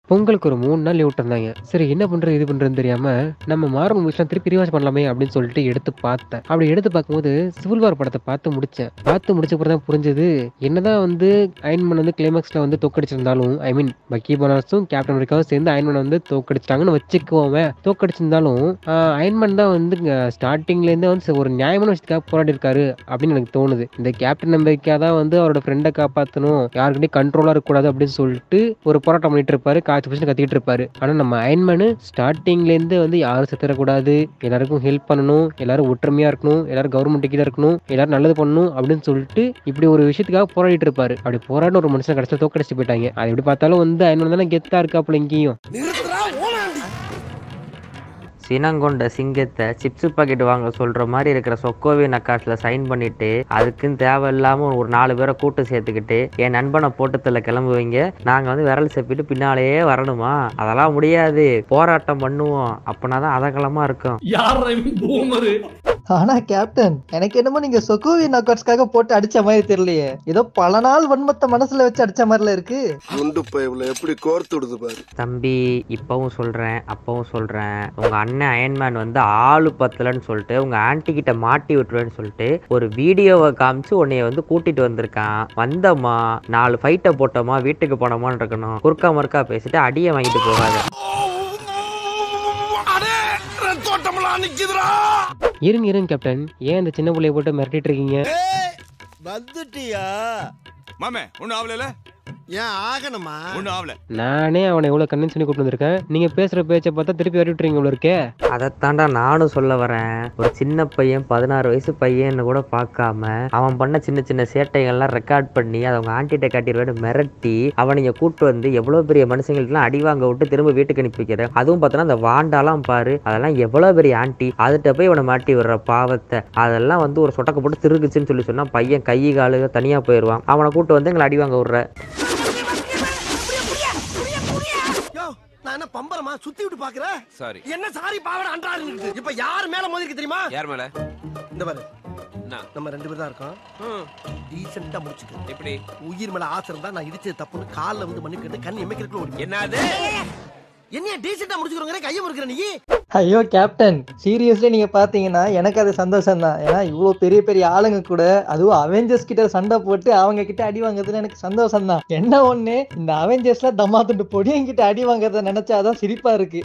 பொங்கலுக்கு ஒரு மூணு நாள் லீவ் விட்டுருந்தாங்க சரி என்ன பண்றது இது பண்றதுன்னு தெரியாம நம்ம மார்வல் மூவிஸ்லாம் திருப்பி ரிவாச் பண்ணலாமே அப்படின்னு சொல்லிட்டு எடுத்து பார்த்தேன் அப்படி எடுத்து பார்க்கும்போது சிவில் வார் படத்தை பார்த்து முடிச்சேன் பார்த்து முடிச்ச அப்புறம் தான் புரிஞ்சது என்னதான் வந்து அயன்மேன் வந்து கிளைமேக்ஸ்ல வந்து தோக்கடிச்சிருந்தாலும் ஐ மீன் பக்கி பனாஸும் கேப்டன் அமெரிக்காவும் சேர்ந்து அயன்மேன் வந்து தோக்கடிச்சிட்டாங்கன்னு வச்சுக்குவோமே தோக்கடிச்சிருந்தாலும் ஆஹ், அயன்மேன் தான் வந்து ஸ்டார்டிங்ல இருந்தே வந்து ஒரு நியாயமான விஷயத்துக்காக போராடி இருக்காரு அப்படின்னு எனக்கு தோணுது இந்த கேப்டன் அமெரிக்கா தான் வந்து அவரோட ஃப்ரெண்டை காப்பாற்றணும் யாருக்கிட்டையும் கண்ட்ரோலா இருக்கக்கூடாது அப்படின்னு சொல்லிட்டு ஒரு போராட்டம் பண்ணிட்டு இருப்பாரு காய்ச்சி பிடிச்சி கத்திக்கிட்டு இருப்பாரு ஆனா நம்ம அயன்மேனு ஸ்டார்டிங்ல இருந்து வந்து யாரும் செத்துறக்கூடாது எல்லாருக்கும் ஹெல்ப் பண்ணணும் எல்லாரும் ஒற்றுமையா இருக்கணும் எல்லாரும் கவர்மெண்ட் கீழ இருக்கணும் எல்லாரும் நல்லது பண்ணணும் அப்படின்னு சொல்லிட்டு இப்படி ஒரு விஷயத்துக்காக போராடிட்டு இருப்பாரு அப்படி போராடின ஒரு மனுஷன் கடைசியில் தோக்கடிச்சு போயிட்டாங்க அது எப்படி பார்த்தாலும் வந்து அயன்மேன் தானே கெத்தா இருக்காப்புல இங்கேயும் சினங்கொண்ட சிங்கத்தை சிப்ஸ் பாக்கெட் வாங்க சொல்ற மாதிரி இருக்கிற சொக்கோவி நக்காட்ல சைன் பண்ணிட்டு அதுக்குன்னு தேவையில்லாம ஒரு நாலு பேரை கூட்டு சேர்த்துக்கிட்டு என் நண்பனை போட்டத்துல கிளம்புவீங்க நாங்க வந்து விரல் செப்பிட்டு பின்னாலேயே வரணுமா அதெல்லாம் முடியாது போராட்டம் பண்ணுவோம் அப்பனா தான் அதகலமா இருக்கும் யார் பூமரு ஆனா கேப்டன் எனக்கு என்னமோ நீங்க சொக்கோவி நாக்கர்ஸ்க்காக போட்டு அடிச்ச மாதிரி தெரியலையே ஏதோ பல நாள் வன்மத்தை மனசுல வச்சு அடிச்ச மாதிரில இருக்கு குண்டு பைப்ல எப்படி கோர்த்து விடுது பாரு தம்பி இப்பவும் சொல்றேன் அப்பவும் சொல்றேன் உங்க அண்ணன் அயன்மேன் வந்து ஆளு பத்தலன்னு சொல்லிட்டு உங்க ஆன்டி கிட்ட மாட்டி விட்டுருவேன்னு சொல்லிட்டு ஒரு வீடியோவை காமிச்சு உன்னைய வந்து கூட்டிட்டு வந்திருக்கான் வந்தோமா நாலு ஃபைட்டை போட்டோமா வீட்டுக்கு போனோமான்னு இருக்கணும் குறுக்கா மறுக்கா பேசிட்டு அடியை வாங்கிட்டு போகாத தோட்டமெல்லாம் நிக்குதுடா இருங்க இருங்க கேப்டன் ஏன் இந்த சின்ன பிள்ளைய போட்டு மிரட்டிட்டு இருக்கீங்க வந்துட்டியா மாமே ஒன்னும் ஆகல ஏன் ஆகணுமா ஒன்னும் ஆகல நானே அவனை எவ்வளவு கண்ணு சொல்லி கூட்டு வந்திருக்கேன் நீங்க பேசுற பேச்சை பார்த்தா திருப்பி வரி விட்டுறீங்க இவ்வளவு இருக்கே அதைத்தாண்டா நானும் சொல்ல வரேன் ஒரு சின்ன பையன் பதினாறு வயசு பையன்னு கூட பார்க்காம அவன் பண்ண சின்ன சின்ன சேட்டைகள்லாம் ரெக்கார்ட் பண்ணி அதை அவங்க ஆண்டிகிட்ட காட்டிடுவேன் மிரட்டி அவனைங்க கூட்டு வந்து எவ்வளோ பெரிய மனுஷங்களுக்குலாம் அடி வாங்க விட்டு திரும்ப வீட்டுக்கு அனுப்பி வைக்கிறேன் அதுவும் பார்த்தோன்னா அந்த வாண்டாலாம் பாரு அதெல்லாம் எவ்வளோ பெரிய ஆண்டி அதுகிட்ட போய் இவனை மாட்டி விடுற பாவத்தை அதெல்லாம் வந்து ஒரு சொட்டக்க போட்டு திருகுச்சுன்னு சொல்லி சொன்னா பையன் கை காலு தனியாக போயிடுவான் அவனை கூட்டு வந்து எங்களை அடி வாங்க விடுற யோ நான் என்ன பம்பரமா சுத்தி விட்டு பாக்குற சாரி என்ன சாரி பாவட அன்றாரு இருக்கு இப்ப யார் மேல மோதி இருக்கு தெரியுமா யார் மேல இந்த பாரு என்ன? நம்ம ரெண்டு பேர் தான் இருக்கோம் டீசெண்டா முடிச்சுக்க எப்படி உயிர் மேல ஆசை இருந்தா நான் இடிச்சது தப்புன்னு கால்ல வந்து மண்ணு கேட்டு கண் எமைக்கிறதுக்குள்ள ஓடி என்னது என்னைய டீசெண்டா முடிச்சுக்கிறோங்க கையை முறுக்கிற நீ ஐயோ கேப்டன் சீரியஸ்லி நீங்க பாத்தீங்கன்னா எனக்கு அது சந்தோஷம் தான் ஏன்னா இவ்வளவு பெரிய பெரிய ஆளுங்க கூட அதுவும் அவெஞ்சர்ஸ் கிட்ட சண்டை போட்டு அவங்க கிட்ட அடி வாங்குறதுல எனக்கு சந்தோஷம் தான் என்ன ஒண்ணு இந்த அவெஞ்சர்ஸ்ல தம்மா துண்டு பொடியன் கிட்ட அடி வாங்குறத நினைச்சாதான் சிரிப்பா இருக்கு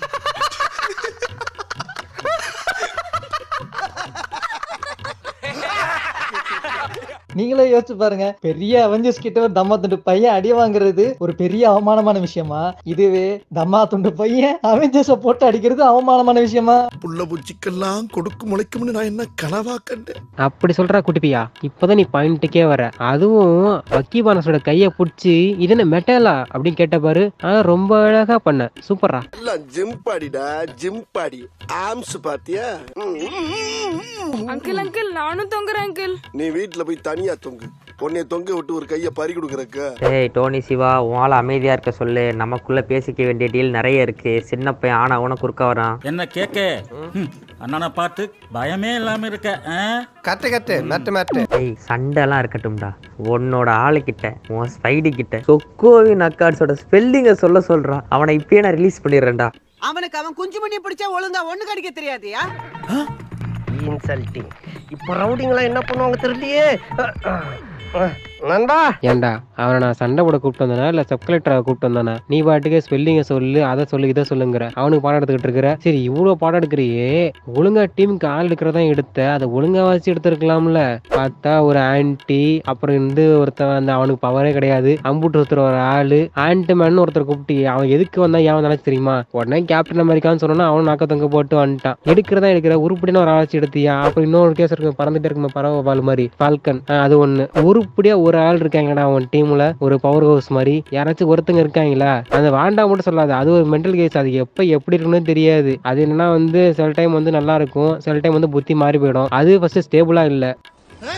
நீங்களே யோசிச்சு பாருங்க பெரிய அவெஞ்சர்ஸ் கிட்ட ஒரு தம்மா துண்டு பையன் அடி வாங்குறது ஒரு பெரிய அவமானமான விஷயமா இதுவே தம்மா துண்டு பையன் அவெஞ்சர்ஸ போட்டு அடிக்கிறது அவமானமான விஷயமா புள்ள பூச்சிக்கெல்லாம் கொடுக்கு முளைக்கும்னு நான் என்ன கனவா கண்டேன் அப்படி சொல்றா குட்டிப்பியா இப்பதான் நீ பாயிண்ட்டுக்கே வர அதுவும் வக்கி பானஸோட கைய புடிச்சு இது என்ன மெட்டலா அப்படின்னு கேட்ட பாரு ஆ, ரொம்ப அழகா பண்ண சூப்பரா எல்லாம் ஜிம் பாடிடா ஜிம் பாடி ஆம்ஸ் பாத்தியா அங்கிள் அங்கிள் நானும் தொங்குறேன் அங்கிள் நீ வீட்டுல போய் தனியா தொங்கு உன்னைய தொங்க விட்டு ஒரு கைய பறி கொடுக்கறக்க டேய் டோனி சிவா உன் அமைதியா இருக்க சொல்லு நமக்குள்ள பேசிக்க வேண்டிய டீல் நிறைய இருக்கு சின்ன பையன் ஆனா உன குறுக்க வரான் என்ன கேக்க ம், அண்ணனை பார்த்து பயமே இல்லாம இருக்க ஆ? கட்டு கட்டு மட்டு மட்டு டேய் சண்டைலாம் இருக்கட்டும்டா உன்னோட ஆளுகிட்ட உன் ஸ்பைடி கிட்ட சொக்கோவி நக்காட்ஸோட ஸ்பெல்லிங்கை சொல்ல சொல்றான் அவனை இப்பயே நான் ரிலீஸ் பண்ணிடுறேன்டா அவனுக்கு அவன் குஞ்சு மணி பிடிச்சா ஒழுங்கா ஒண்ணு கடிக்க தெரியாதியா இன்சல்ட்டிங் இப்போ ரவுடிங்களா என்ன பண்ணுவாங்க தெரியலையே நண்பா ஏன்டா அவனை நான் சண்டை போட கூப்பிட்டு வந்தானா இல்ல சப் கலெக்டரை கூப்பிட்டு வந்தானா நீ பாட்டுக்கே ஸ்பெல்லிங்க சொல்லு அதை சொல்லு இதை சொல்லுங்கிற அவனுக்கு பாடம் எடுத்துக்கிட்டு இருக்கிற சரி இவ்வளவு பாடம் எடுக்கிறியே ஒழுங்கா டீமுக்கு ஆள் எடுக்கிறதா எடுத்த அதை ஒழுங்கா வாசி எடுத்திருக்கலாம்ல பார்த்தா ஒரு ஆன்டி அப்புறம் இருந்து ஒருத்தன் அந்த அவனுக்கு பவரே கிடையாது அம்புட்டு ஒருத்தர் ஒரு ஆளு ஆன்டி மேன் ஒருத்தர் கூப்பிட்டு அவன் எதுக்கு வந்தா ஏன் வந்தாலும் தெரியுமா உடனே கேப்டன் அமெரிக்கான்னு சொன்னா அவன் நாக்க தொங்க போட்டு வந்துட்டான் எடுக்கிறதா எடுக்கிற உருப்படியான ஒரு ஆராய்ச்சி எடுத்தியா அப்புறம் இன்னொரு கேஸ் இருக்கு பறந்துட்டே இருக்குமே பறவை பால் மாதிரி ஃபால்கன் அது ஒண்ணு உருப்படியா ஒரு ஆள் இருக்காங்கடா அவன் டீம்ல ஒரு பவர் ஹவுஸ் மாதிரி யாராச்சும் ஒருத்தங்க இருக்காங்களா அந்த வாண்டா மட்டும் சொல்லாது அது ஒரு மென்டல் கேஸ் அது எப்ப எப்படி இருக்குன்னு தெரியாது அது என்னன்னா வந்து சில டைம் வந்து நல்லா இருக்கும் சில டைம் வந்து புத்தி மாறி போயிடும் அது ஃபர்ஸ்ட் ஸ்டேபிளா இல்ல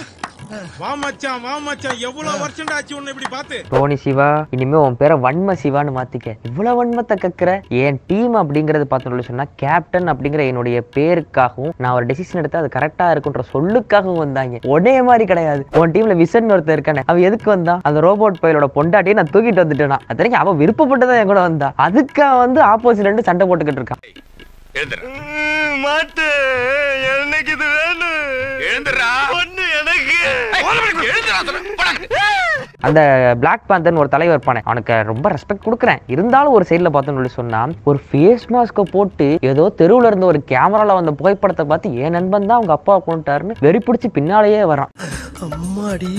வா மச்சான் வா மச்சான் எவ்வளவு வருஷம் ஆச்சு உன்னை இப்படி பார்த்து டோனி சிவா இனிமே உன் பேரை வன்ம சிவான்னு மாத்திக்க இவ்வளவு வன்மத்தை கக்குற என் டீம் அப்படிங்கறது பார்த்தோம்னு சொன்னா கேப்டன் அப்படிங்கிற என்னுடைய பேருக்காகவும் நான் ஒரு டெசிஷன் எடுத்தா அது கரெக்டா இருக்குன்ற சொல்லுக்காகவும் வந்தாங்க உடனே மாதிரி கிடையாது உன் டீம்ல விசன் ஒருத்தர் இருக்கானே அவ எதுக்கு வந்தா அந்த ரோபோட் பையலோட பொண்டாட்டியை நான் தூக்கிட்டு வந்துட்டேனா அத்தனைக்கு அவ விருப்பப்பட்டதான் என் கூட வந்தா அதுக்கு அவன் வந்து ஆப்போசிட் ரெண்டு சண்டை போட்டுக்கிட்டு இருக்கான் மாட்டு எனக்கு இது வேணும் எழுந்துடா ஒண்ணு எனக்கு அந்த பிளாக் பேந்தர்னு ஒரு தலைவர் இருப்பானே அவனுக்கு ரொம்ப ரெஸ்பெக்ட் கொடுக்குறேன் இருந்தாலும் ஒரு சைடில் பார்த்தோம்னு சொல்லி சொன்னா ஒரு ஃபேஸ் மாஸ்க்கை போட்டு ஏதோ தெருவுல இருந்த ஒரு கேமரால வந்த புகைப்படத்தை பார்த்து என் நண்பன் தான் அவங்க அப்பா கொண்டுட்டாருன்னு வெறி பிடிச்சி பின்னாலேயே வரான் அம்மாடி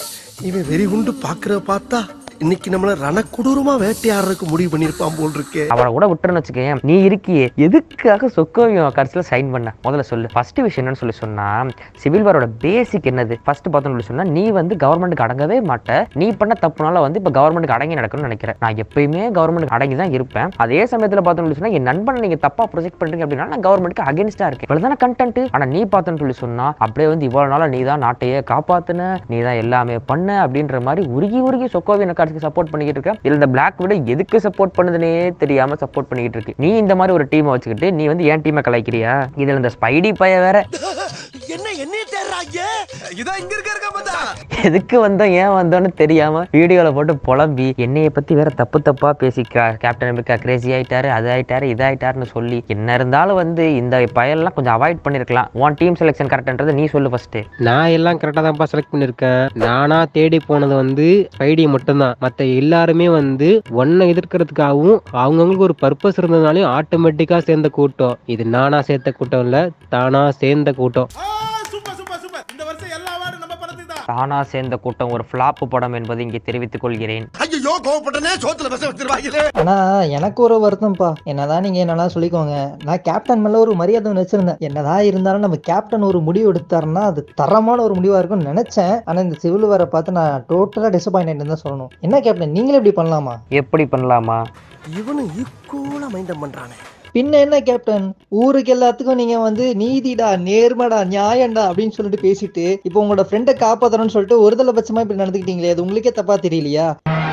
இவன் வெறி குண்டு பாக்குற பார்த்தா இன்னைக்கு நம்மள ரணக்கொடூரமா வேட்டையாடுறதுக்கு முடிவு பண்ணிருப்பான் போல் இருக்கே அவனை கூட விட்டுறன்னு வச்சுக்கேன் நீ இருக்கியே எதுக்காக சொக்கோவியம் கடைசியில் சைன் பண்ண முதல்ல சொல்லு ஃபர்ஸ்ட் விஷயம் என்னன்னு சொல்லி சொன்னா சிவில் வாரோட பேசிக் என்னது ஃபர்ஸ்ட் பார்த்தோம்னு சொல்லி சொன்னா நீ வந்து கவர்மெண்ட்டுக்கு அடங்கவே மாட்ட நீ பண்ண தப்புனால வந்து இப்போ கவர்மெண்ட்டுக்கு அடங்கி நடக்கணும்னு நினைக்கிறேன் நான் எப்பயுமே கவர்மெண்ட்டுக்கு அடங்கி தான் இருப்பேன் அதே சமயத்தில் பார்த்தோம்னு சொல்லி சொன்னா என் நண்பனை நீங்க தப்பா ப்ரொஜெக்ட் பண்றீங்க அப்படின்னா நான் கவர்மெண்ட்டுக்கு அகேன்ஸ்டா இருக்கேன் இவ்வளவுதான கண்டென்ட் ஆனா நீ பார்த்தோன்னு சொல்லி சொன்னா அப்படியே வந்து இவ்வளவு நாளா நீ தான் நாட்டையே காப்பாத்துன நீ தான் எல்லாமே பண்ண அப்படின்ற மாதிரி உருகி உருகி சொக்கோவியன் காட்சிக்கு சப்போர்ட் பண்ணிக்கிட்டு இருக்க இல்ல இந்த பிளாக் விட எதுக்கு சப்போர்ட் பண்ணுதுன்னே தெரியாம சப்போர்ட் பண்ணிக்கிட்டு இருக்கு நீ இந்த மாதிரி ஒரு டீமை வச்சுக்கிட்டு நீ வந்து ஏன் டீமை கலாய்க்கிறியா இதுல இந்த ஸ்பைடி பைய வேற என்ன என்ன தேடுறாங்க இதான் இங்க இருக்க இருக்க பார்த்தா எதுக்கு வந்தோம் ஏன் வந்தோம்னு தெரியாம வீடியோல போட்டு புலம்பி என்னைய பத்தி வேற தப்பு தப்பா பேசி கா- கேப்டன் அமெரிக்கா கிரேசி ஆயிட்டாரு அது ஆயிட்டாரு இது ஆயிட்டாருன்னு சொல்லி என்ன இருந்தாலும் வந்து இந்த பயல்லாம் கொஞ்சம் அவாய்ட் பண்ணிருக்கலாம் உன் டீம் செலெக்ஷன் கரெக்ட்ன்றது நீ சொல்லு ஃபர்ஸ்ட் நான் எல்லாம் கரெக்டாக தான்ப்பா செலக்ட் பண்ணியிருக்கேன் நானா தேடி போனது வந்து ஸ்பைடி மட்டும்தான் மற்ற எல்லாருமே வந்து ஒன்றை எதிர்க்கிறதுக்காகவும் அவங்கவுங்களுக்கு ஒரு பர்பஸ் இருந்ததுனாலையும் ஆட்டோமேட்டிக்காக சேர்ந்த கூட்டம் இது நானா சேர்த்த கூட்டம் இல்லை தானா சேர்ந்த கூட்டம் சூப்பர் சூப்பர் சூப்பர் இந்த வருஷம் எல்லா அவார்டும் நம்ம படத்துக்கு தான் தானா சேர்ந்த கூட்டம் ஒரு ஃபிளாப் படம் என்பதை இங்கே தெரிவித்துக் கொள்கிறேன் ஐயோ கோவப்பட்டனே சோத்துல விஷம் வச்சிருவாங்களே ஆனா எனக்கு ஒரு வருத்தம்ப்பா என்னதான் நீங்க என்னெல்லாம் சொல்லிக்கோங்க நான் கேப்டன் மேல ஒரு மரியாதை ஒண்ணு வச்சிருந்தேன் என்னதான் இருந்தாலும் நம்ம கேப்டன் ஒரு முடிவு எடுத்தாருன்னா அது தரமான ஒரு முடிவா இருக்கும்னு நினைச்சேன் ஆனா இந்த சிவில் வர பார்த்து நான் டோட்டலா டிசப்பாயின்ட் தான் சொல்லணும் என்ன கேப்டன் நீங்களே இப்படி பண்ணலாமா எப்படி பண்ணலாமா இவனும் ஈக்குவலா மைண்டம் பண்றானே பின்ன என்ன கேப்டன் ஊருக்கு எல்லாத்துக்கும் நீங்க வந்து நீதிடா நேர்மடா நியாயம்டா அப்படின்னு சொல்லிட்டு பேசிட்டு இப்போ உங்களோட ஃப்ரெண்டை காப்பாத்தணும்னு சொல்லிட்டு ஒருதலை பட்சமா இப்படி நடந்துக்கிட்டீங்களே அது உங்களுக்கே தப்பா தெரியலையா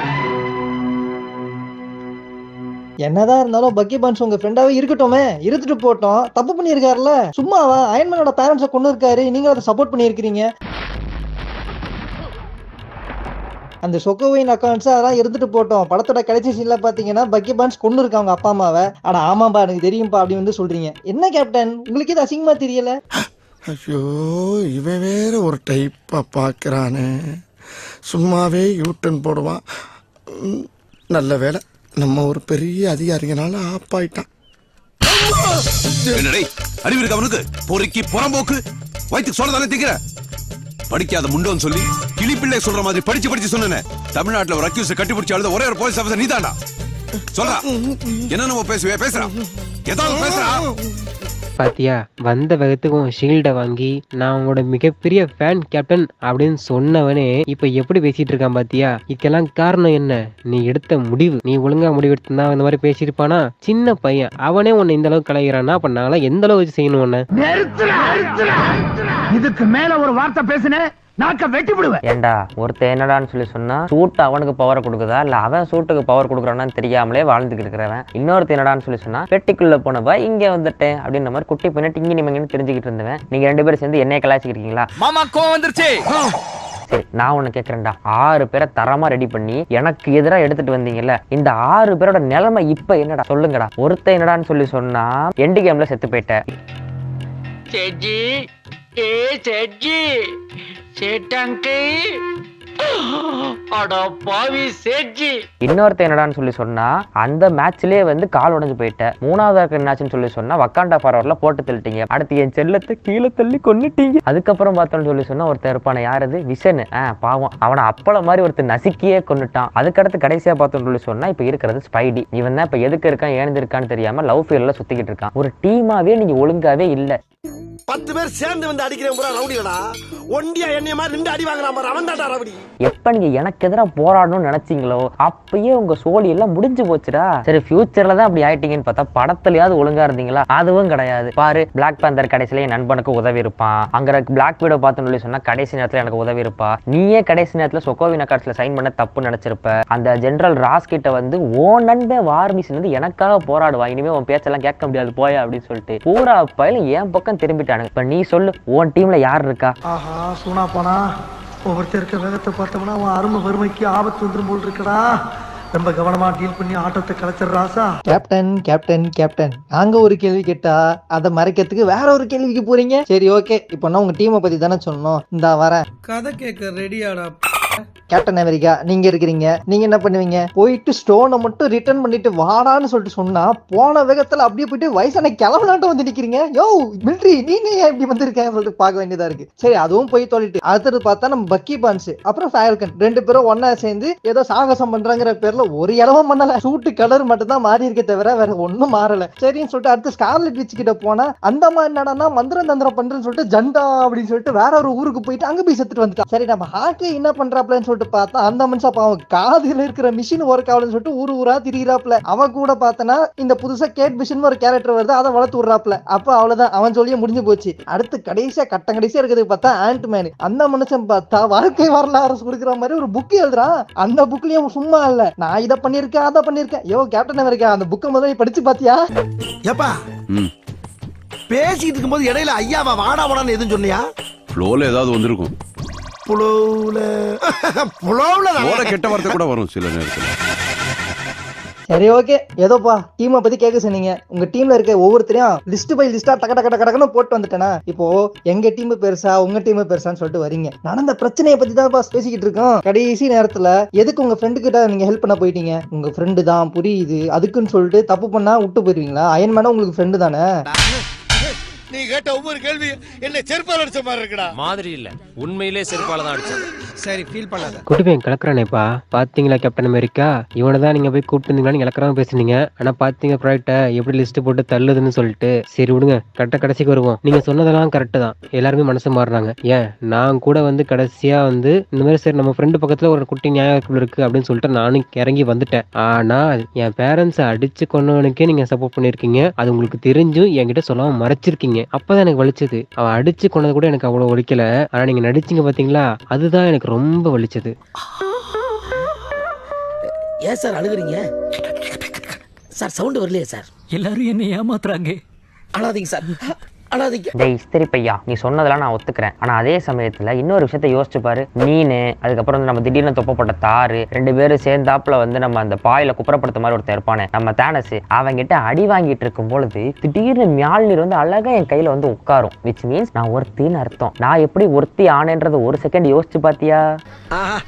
என்னதான் இருந்தாலும் பக்கி பான்ஸ் உங்க ஃப்ரெண்டாவே இருக்கட்டுமே இருந்துட்டு போட்டோம் தப்பு பண்ணியிருக்காருல்ல சும்மாவா அயன்மேனோட பேரண்ட்ஸை கொண்டு இருக்காரு நீங்க அதை சப்போர்ட் பண்ணியிருக்கிறீங்க அந்த சொக்கோவின் அக்கௌண்ட்ஸ் அதெல்லாம் இருந்துட்டு போட்டோம் படத்தோட கடைசி சீன்ல பாத்தீங்கன்னா பக்கி பான்ஸ் கொண்டு இருக்காங்க அவங்க அப்பா அம்மாவை ஆனா ஆமாப்பா எனக்கு தெரியும்பா அப்படின்னு வந்து சொல்றீங்க என்ன கேப்டன் உங்களுக்கு இது அசிங்கமா தெரியல ஐயோ இவன் வேற ஒரு டைப்பா பாக்குறானே சும்மாவே யூட்டன் போடுவான் ம், நல்ல வேளை நம்ம ஒரு பெரிய அதிகாரிங்கனால ஆப்பாயிட்டான் என்னடே அறிவு இருக்கு அவனுக்கு பொறுக்கி புறம்போக்கு வயிற்றுக்கு சொல்றதானே திங்கிற படிக்காத முண்டோன்னு சொல்லி கிளிப்பிள்ளை சொல்ற மாதிரி படிச்சு படிச்சு சொன்னேன் தமிழ்நாட்டுல ஒரு அக்யூஸ் கட்டிப்பிடிச்சு அழுத ஒரே ஒரு போலீஸ் ஆஃபீஸர் நீதான்டா சொல்றா என்ன நம்ம பேசுவே பேசுறா ஏதாவது பேசுறா பாத்தியா வந்த வேகத்துக்கும் ஷீல்டை வாங்கி நான் உங்களோட மிகப்பெரிய ஃபேன் கேப்டன் அப்படின்னு சொன்னவனே இப்ப எப்படி பேசிட்டு இருக்கான் பாத்தியா இதுக்கெல்லாம் காரணம் என்ன நீ எடுத்த முடிவு நீ ஒழுங்கா முடிவு எடுத்திருந்தா இந்த மாதிரி பேசியிருப்பானா சின்ன பையன் அவனே உன்னை இந்த அளவுக்கு கலைகிறானா அப்ப நான்லாம் எந்த அளவு வச்சு செய்யணும் உன்னை இதுக்கு மேல ஒரு வார்த்தை பேசுன நாக்க வெட்டி விடுவேன் ஏண்டா ஒருத்தன் என்னடான்னு சொல்லி சொன்னா சூட்டு அவனுக்கு பவர் கொடுக்குதா இல்ல அவன் சூட்டுக்கு பவர் கொடுக்குறான்னு தெரியாமலே வாழ்ந்துட்டு இருக்கிறவன் இன்னொருத்தன் என்னடான்னு சொல்லி சொன்னா பெட்டிக்குள்ள போனவா இங்க வந்துட்டேன் அப்படின்ற மாதிரி குட்டி பண்ணி டிங்கி நிமங்கன்னு தெரிஞ்சுக்கிட்டு இருந்தவன் நீங்க ரெண்டு பேரும் சேர்ந்து என்னைய கலாய்ச்சிக்கிறீங்களா மாமா கோவம் வந்துருச்சு சரி நான் ஒண்ணு கேக்குறேன்டா ஆறு பேரை தரமா ரெடி பண்ணி எனக்கு எதிரா எடுத்துட்டு வந்தீங்கல்ல இந்த ஆறு பேரோட நிலைமை இப்ப என்னடா சொல்லுங்கடா ஒருத்தன் என்னடான்னு சொல்லி சொன்னா எண்டு கேம்ல செத்து போயிட்ட செஜி ஏ செஜி சேட்டங்கை அட பாவி சேட்ஜி இன்னொருத்தன் என்னடான்னு சொல்லி சொன்னா அந்த மேட்ச்லயே வந்து கால் உடைஞ்சு போயிட்ட மூணாவது இருக்க என்னாச்சுன்னு சொல்லி சொன்னா வக்காண்டா ஃபார்வர்ட்ல போட்டு தள்ளிட்டீங்க அடுத்து என் செல்லத்தை கீழே தள்ளி கொன்னுட்டீங்க அதுக்கப்புறம் பார்த்தோம்னு சொல்லி சொன்னா ஒருத்தன் இருப்பான யாரது விசன் ஆ பாவம் அவனை அப்பள மாதிரி ஒருத்தன் நசுக்கியே கொன்னுட்டான் அதுக்கடுத்து கடைசியா பார்த்தோம்னு சொல்லி சொன்னா இப்ப இருக்கிறது ஸ்பைடி இவன் தான் இப்ப எதுக்கு இருக்கான் ஏன் இருக்கான்னு தெரியாம லவ் ஃபீல்ட்ல சுத்திக்கிட்டு இருக்கான் ஒரு டீமாவே நீங்க ஒழுங்காவே இல்ல பத்து பேர் சேர்ந்து வந்து அடிக்கிறேன் பூரா ரவுடிகளா ஒண்டியா என்னைய மாதிரி ரெண்டு அடி வாங்குறான் பாரு அவன் தான்டா ரவுடி எப்ப நீங்க எனக்கு எதிராக போராடணும்னு நினைச்சீங்களோ அப்பயே உங்க சோழி எல்லாம் முடிஞ்சு போச்சுடா சரி ஃபியூச்சர்ல தான் அப்படி ஆயிட்டீங்கன்னு பார்த்தா படத்துலயாவது ஒழுங்கா இருந்தீங்களா அதுவும் கிடையாது பாரு பிளாக் பேந்தர் கடைசியில என் நண்பனுக்கு உதவி இருப்பான் அங்க பிளாக் வீடோ பார்த்துன்னு சொல்லி சொன்னா கடைசி நேரத்துல எனக்கு உதவி இருப்பா நீயே கடைசி நேரத்துல சொக்கோவின கார்ட்ஸ்ல சைன் பண்ண தப்பு நினைச்சிருப்ப அந்த ஜெனரல் ராஸ் கிட்ட வந்து ஓ நண்பன் வார்மிஷன் வந்து எனக்காக போராடுவா இனிமே உன் பேச்செல்லாம் கேட்க முடியாது போயா அப்படின்னு சொல்லிட்டு பூரா பயிலும் என் பக்கம் திரும்பிட்டானுங்க இப்ப நீ சொல்லு உன் டீம்ல யார் இருக்கா ஆஹா சூனா போனா ஒவ்வொருத்தர் இருக்க வேகத்தை பார்த்தோம்னா அவன் அருமை வறுமைக்கு ஆபத்து வந்துடும் போல் இருக்கடா ரொம்ப கவனமா டீல் பண்ணி ஆட்டத்தை கலைச்சிடுறாசா கேப்டன் கேப்டன் கேப்டன் நாங்க ஒரு கேள்வி கேட்டா அதை மறைக்கிறதுக்கு வேற ஒரு கேள்விக்கு போறீங்க சரி ஓகே இப்போ நான் உங்க டீமை பத்தி தானே சொல்லணும் இந்தா வரேன் கதை கேட்க ரெடியாடா கேப்டன் அமெரிக்கா நீங்க இருக்கிறீங்க நீங்க என்ன பண்ணுவீங்க போயிட்டு ஸ்டோனை மட்டும் ரிட்டர்ன் பண்ணிட்டு வாடான்னு சொல்லிட்டு சொன்னா போன வேகத்துல அப்படியே போயிட்டு வயசான கிளம்பலாட்டம் வந்து நிக்கிறீங்க யோ மிலிட்ரி நீங்க ஏன் இப்படி வந்திருக்கேன் சொல்லிட்டு பார்க்க வேண்டியதா இருக்கு சரி அதுவும் போய் தொலைட்டு அடுத்தது பார்த்தா நம்ம பக்கி பான்ஸ் அப்புறம் ஃபயல்கன் ரெண்டு பேரும் ஒன்னா சேர்ந்து ஏதோ சாகசம் பண்றாங்கிற பேர்ல ஒரு இலவம் பண்ணல சூட்டு கலர் மட்டும் தான் மாறி இருக்க தவிர வேற ஒண்ணும் மாறல சரின்னு சொல்லிட்டு அடுத்து ஸ்கார்லெட் பீச் கிட்ட போனா அந்த மாதிரி என்னடா மந்திரம் தந்திரம் பண்றேன்னு சொல்லிட்டு ஜண்டா அப்படின்னு சொல்லிட்டு வேற ஒரு ஊருக்கு போயிட்டு அங்க போய் செத்துட்டு வந்துட்டான் சரி நம்ம ஹாக்கி என்ன பண்றாப்லன்னு சொல்லிட்டு பார்த்தா அந்த மனுஷன் பாவம் காதுல இருக்கிற மிஷின் ஒர்க் ஆகலன்னு சொல்லிட்டு ஊரு ஊரா திரியிறாப்ல அவன் கூட பார்த்தனா இந்த புதுசா கேட் மிஷின் ஒரு கேரக்டர் வருது அதை வளர்த்து விடுறாப்ல அப்ப அவ்வளவுதான் அவன் சொல்லியே முடிஞ்சு போச்சு அடுத்து கடைசியா கட்டம் கடைசியா இருக்கிறது பார்த்தா ஆண்ட் மேன் அந்த மனுஷன் பார்த்தா வாழ்க்கை வரலாறு கொடுக்குற மாதிரி ஒரு புக் எழுதுறான் அந்த புக்லயும் சும்மா இல்ல நான் இதை பண்ணிருக்கேன் அதை பண்ணிருக்கேன் யோ கேப்டன் அமெரிக்கா அந்த புக்கை முதல்ல நீ படிச்சு பாத்தியா ஏப்பா ம் பேசிட்டு இருக்கும்போது இடையில ஐயாவா வாடா வாடான்னு எதுவும் சொன்னியா ஃப்ளோல ஏதாவது வந்திருக்கும் புலவுல புலவுல போற கெட்ட வார்த்தை கூட வரும் சில நேரத்துல சரி ஓகே ஏதோப்பா டீமை பத்தி கேட்க சொன்னீங்க உங்க டீம்ல இருக்க ஒவ்வொருத்தரையும் லிஸ்ட் பை லிஸ்டா டக்க டக்க டக்க டக்குன்னு போட்டு வந்துட்டேனா இப்போ எங்க டீம் பெருசா உங்க டீம் பெருசான்னு சொல்லிட்டு வரீங்க நடந்த பிரச்சனையை பத்தி தான் பாஸ் பேசிக்கிட்டு இருக்கோம் கடைசி நேரத்துல எதுக்கு உங்க ஃப்ரெண்டு கிட்ட நீங்க ஹெல்ப் பண்ண போயிட்டீங்க உங்க ஃப்ரெண்டு தான் புரியுது அதுக்குன்னு சொல்லிட்டு தப்பு பண்ணா விட்டு போயிருவீங்களா அயன்மேனா உங்களுக்கு ஃப்ரெண்டு தானே நீ கேட்ட ஒவ்வொரு கேள்வி என்ன செருப்பால் அடிச்ச மாதிரி இருக்குடா மாதிரி இல்ல உண்மையிலே செருப்பால தான் அடிச்சது சரி ஃபீல் பண்ணாத குட்டிப்பையன் கிளக்குறானேப்பா பாத்தீங்களா கேப்டன் அமெரிக்கா இவனை தான் நீங்க போய் கூப்பிட்டு இருந்தீங்களான்னு இலக்கறாம பேசுனீங்க ஆனா பாத்தீங்க ப்ராடக்ட எப்படி லிஸ்ட் போட்டு தள்ளுதுன்னு சொல்லிட்டு சரி விடுங்க கரெக்டா கடைசிக்கு வருவோம் நீங்க சொன்னதெல்லாம் கரெக்ட் தான் எல்லாருமே மனசு மாறுறாங்க ஏன் நான் கூட வந்து கடைசியா வந்து இந்த மாதிரி சரி நம்ம ஃப்ரெண்டு பக்கத்துல ஒரு குட்டி நியாயம் இருக்கு அப்படின்னு சொல்லிட்டு நானும் இறங்கி வந்துட்டேன் ஆனா என் பேரண்ட்ஸை அடிச்சு கொண்டவனுக்கே நீங்க சப்போர்ட் பண்ணிருக்கீங்க அது உங்களுக்கு தெரிஞ்சும் என்கிட்ட சொல்லாம மறைச்சிருக்கீங்க அப்பதான் எனக்கு வலிச்சது அவன் அடிச்சு கொண்டது கூட எனக்கு அவ்வளவு வலிக்கல ஆனா நீங்க நடிச்சீங்க பாத்தீங்களா அதுதான் எனக்கு ரொம்ப வலிச்சது ஏன் சார் அழுகுறீங்க சார் சவுண்ட் வரலையே சார் எல்லாரும் என்ன ஏமாத்துறாங்க அழாதீங்க சார் அழாதீங்க டேய் இஸ்திரி பையா நீ சொன்னதெல்லாம் நான் ஒத்துக்கிறேன் ஆனா அதே சமயத்துல இன்னொரு விஷயத்த யோசிச்சு பாரு நீனு அதுக்கப்புறம் வந்து நம்ம திடீர்னு தொப்பப்பட்ட தாரு ரெண்டு பேரும் சேர்ந்தாப்புல வந்து நம்ம அந்த பாயில குப்புறப்படுத்த மாதிரி ஒருத்தன் இருப்பானே நம்ம தேனஸ் அவங்கிட்ட அடி வாங்கிட்டு இருக்கும் பொழுது திடீர்னு மியாழ்நீர் வந்து அழகா என் கையில வந்து உட்காரும் விச் மீன்ஸ் நான் ஒருத்தின்னு அர்த்தம் நான் எப்படி ஒருத்தி ஆனேன்றத ஒரு செகண்ட் யோசிச்சு பாத்தியா ஆஹா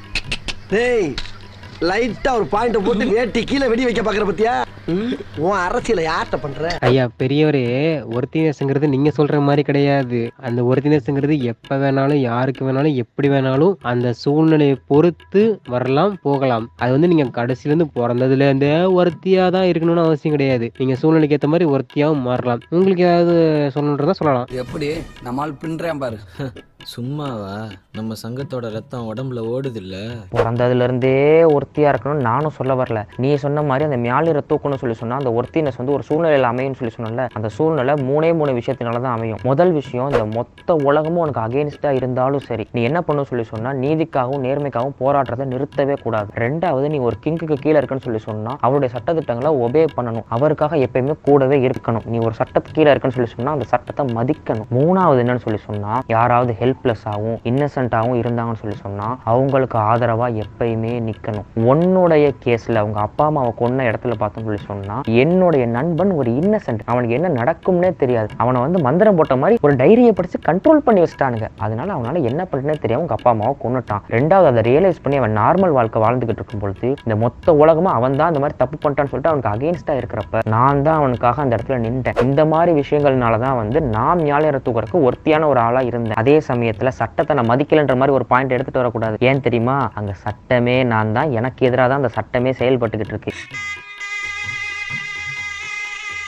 டேய் லைட்டா ஒரு பாயிண்ட போட்டு வேட்டி கீழே வெடி வைக்க பாக்குற பத்தியா ம், உன் அரசியலை யார்கிட்ட பண்ற ஐயா பெரியவரே ஒருத்தினஸ்ங்கிறது நீங்க சொல்ற மாதிரி கிடையாது அந்த ஒருத்தினஸ்ங்கிறது எப்ப வேணாலும் யாருக்கு வேணாலும் எப்படி வேணாலும் அந்த சூழ்நிலையை பொறுத்து வரலாம் போகலாம் அது வந்து நீங்க கடைசில இருந்து பிறந்ததுல இருந்தே ஒருத்தியா தான் இருக்கணும்னு அவசியம் கிடையாது நீங்க சூழ்நிலைக்கு ஏத்த மாதிரி ஒருத்தியாவும் மாறலாம் உங்களுக்கு ஏதாவது சொல்லணுன்றதா சொல்லலாம் எப்படி நம்மால் பின்றேன் பாரு சும்மாவா நம்ம சங்கத்தோட ரத்தம் உடம்புல ஓடுது இல்ல பிறந்ததுல இருந்தே ஒருத்தியா இருக்கணும்னு நானும் சொல்ல வரல நீ சொன்ன மாதிரி அந்த மியாலிரை தூக்கணும்னு சொல்லி சொன்னா அந்த ஒருத்தினஸ் வந்து ஒரு சூழ்நிலையில அமையும்னு சொல்லி சொன்னல அந்த சூழ்நிலை மூணே மூணு விஷயத்தினால தான் அமையும் முதல் விஷயம் இந்த மொத்த உலகமும் உனக்கு அகேன்ஸ்டா இருந்தாலும் சரி நீ என்ன பண்ணணும் சொல்லி சொன்னா நீதிக்காகவும் நேர்மைக்காகவும் போராடுறதை நிறுத்தவே கூடாது ரெண்டாவது நீ ஒரு கிங்குக்கு கீழே இருக்குன்னு சொல்லி சொன்னா அவருடைய சட்டத்திட்டங்களை ஒபே பண்ணணும் அவருக்காக எப்பயுமே கூடவே இருக்கணும் நீ ஒரு சட்டத்துக்கு கீழே இருக்குன்னு சொல்லி சொன்னா அந்த சட்டத்தை மதிக்கணும் மூணாவது என்னன்னு சொல்லி சொன்னா யாராவது ஹெல்ப்லெஸ்ஸாகவும் இன்னசென்ட்டாகவும் இருந்தாங்கன்னு சொல்லி சொன்னா அவங்களுக்கு ஆதரவா எப்பயுமே நிக்கணும் உன்னுடைய கேஸ்ல அவங்க அப்பா அம்மாவை கொன்ன இடத்துல பார்த்தோம்னு சொல்லி சொன்னா என்னுடைய நண்பன் ஒரு இன்னசென்ட் அவனுக்கு என்ன நடக்கும்னே தெரியாது அவனை வந்து மந்திரம் போட்ட மாதிரி ஒரு டைரியை படிச்சு கண்ட்ரோல் பண்ணி வச்சுட்டானுங்க அதனால அவனால என்ன பண்ணுறே தெரியாம அவங்க அப்பா அம்மாவை கொன்னுட்டான் ரெண்டாவது அதை ரியலைஸ் பண்ணி அவன் நார்மல் வாழ்க்கை வாழ்ந்துகிட்டு இருக்கும் பொழுது இந்த மொத்த உலகமும் அவன் தான் இந்த மாதிரி தப்பு பண்ணிட்டான்னு சொல்லிட்டு அவனுக்கு அகேன்ஸ்டா இருக்கிறப்ப நான் தான் அவனுக்காக அந்த இடத்துல நின்றேன் இந்த மாதிரி விஷயங்கள்னால தான் வந்து நான் ஞாயிறு தூக்கறதுக்கு ஒருத்தியான ஒரு ஆளா இருந்தேன் அதே சமயத்துல சட்டத்தை நான் மதிக்கலைன்ற மாதிரி ஒரு பாயிண்ட் எடுத்துட்டு வரக்கூடாது ஏன் தெரியுமா அங்க சட்டமே நான் தான் எனக்கு எதிராக தான் அந்த சட்டமே செயல்பட்டுக்கிட்டு இருக்கு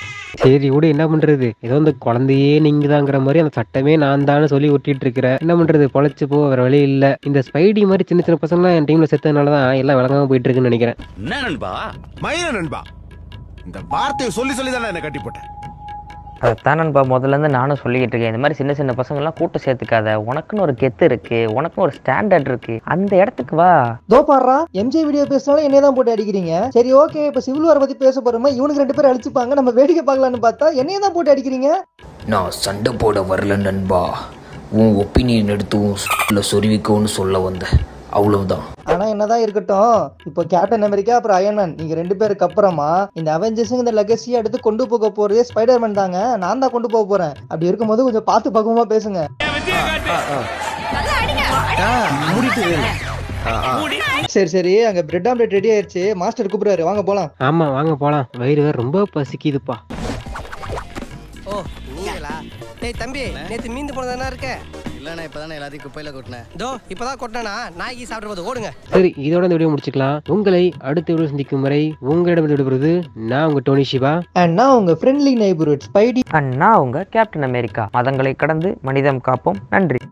சரி விடு என்ன பண்றது ஏதோ இந்த குழந்தையே நீங்க தாங்கிற மாதிரி அந்த சட்டமே நான் தான் சொல்லி ஒட்டிட்டு இருக்கிற என்ன பண்றது பொழைச்சு போ வேற வழி இல்ல இந்த ஸ்பைடி மாதிரி சின்ன சின்ன பசங்களாம் என் டீம்ல செத்ததுனாலதான் எல்லாம் விளங்காம போயிட்டு இருக்குன்னு நினைக்கிறேன் என்ன நண்பா மயிர நண்பா இந்த வார்த்தையை சொல்லி சொல்லி தானே என்ன கட்டி போட்டேன் அதைத்தான் நண்பா முதல்ல இருந்து நானும் சொல்லிக்கிட்டு இருக்கேன் இந்த மாதிரி சின்ன சின்ன பசங்கள்லாம் கூட்டம் சேர்த்துக்காத உனக்குன்னு ஒரு கெத்து இருக்கு உனக்குன்னு ஒரு ஸ்டாண்டர்ட் இருக்கு அந்த இடத்துக்கு வா தோ பாடுறா எம்ஜே வீடியோ பேசினாலும் என்னைய தான் போட்டு அடிக்கிறீங்க சரி ஓகே இப்ப சிவில் வார பத்தி பேச போறோமா இவனுக்கு ரெண்டு பேரும் அழிச்சுப்பாங்க நம்ம வேடிக்கை பார்க்கலாம்னு பார்த்தா என்னைய தான் போட்டு அடிக்கிறீங்க நான் சண்டை போட வரல நண்பா உன் ஒப்பீனியன் எடுத்து உன் சொல்ல சொருவிக்கோன்னு சொல்ல வந்தேன் அவ்வளவுதான் ஆனா என்னதான் இருக்கட்டும் இப்போ கேப்டன் அமெரிக்கா அப்புறம் அயனன் நீங்க ரெண்டு பேருக்கு அப்புறமா இந்த அவெஞ்சர்ஸ் இந்த லெகசியை எடுத்து கொண்டு போக போறதே ஸ்பைடர்மேன் தாங்க நான் தான் கொண்டு போக போறேன் அப்படி இருக்கும்போது கொஞ்சம் பார்த்து பக்குவமா பேசுங்க சரி சரி அங்க பிரெட் ஆம்லெட் ரெடி ஆயிருச்சு மாஸ்டர் கூப்பிடுறாரு வாங்க போலாம் ஆமா வாங்க போலாம் வயிறு வேற ரொம்ப பசிக்குதுப்பா ஓ நீங்களா டேய் தம்பி நேத்து மீந்து போனதானா இருக்க இல்லண்ணா இப்பதானே எல்லாத்தையும் குப்பையில கொட்டினேன் தோ இப்பதான் கொட்டினா நாய்க்கு சாப்பிட்டு போது ஓடுங்க சரி இதோட இந்த வீடியோ முடிச்சுக்கலாம் உங்களை அடுத்த வீடியோ சந்திக்கும் வரை உங்களிடம் விடுபடுவது நான் உங்க டோனி சிவா அண்ட் நான் உங்க ஃப்ரெண்ட்லி நைபர்ஹுட் ஸ்பைடி அண்ணா உங்க கேப்டன் அமெரிக்கா மதங்களை கடந்து மனிதம் காப்போம் நன்றி